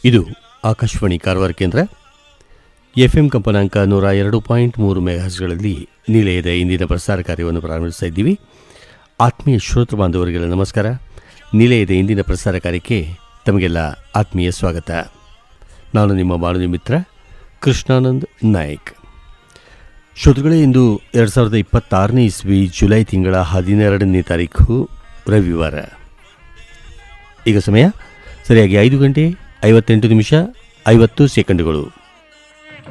ಇದು ಆಕಾಶವಾಣಿ ಕಾರವಾರ ಕೇಂದ್ರ ಎಫ್ಎಂ ಕಂಪನಾಂಕ ನೂರ ಎರಡು ಪಾಯಿಂಟ್ ಮೂರು ಮೆಗಾಹರ್ಸ್ಗಳಲ್ಲಿ ನಿಲಯದ ಇಂದಿನ ಪ್ರಸಾರ ಕಾರ್ಯವನ್ನು ಪ್ರಾರಂಭಿಸ್ತಾ ಇದ್ದೀವಿ ಆತ್ಮೀಯ ಶ್ರೋತೃ ಬಾಂಧವರಿಗೆಲ್ಲ ನಮಸ್ಕಾರ ನಿಲಯದ ಇಂದಿನ ಪ್ರಸಾರ ಕಾರ್ಯಕ್ಕೆ ತಮಗೆಲ್ಲ ಆತ್ಮೀಯ ಸ್ವಾಗತ ನಾನು ನಿಮ್ಮ ಬಾನುಲಿ ಮಿತ್ರ ಕೃಷ್ಣಾನಂದ್ ನಾಯಕ್ ಶ್ರೋತೃಗಳೇ ಇಂದು ಎರಡು ಸಾವಿರದ ಇಪ್ಪತ್ತಾರನೇ ಇಸ್ವಿ ಜುಲೈ ತಿಂಗಳ ಹದಿನೆರಡನೇ ತಾರೀಕು ರವಿವಾರ ಈಗ ಸಮಯ ಸರಿಯಾಗಿ ಐದು ಗಂಟೆ ಐವತ್ತೆಂಟು ನಿಮಿಷ ಐವತ್ತು ಸೆಕೆಂಡುಗಳು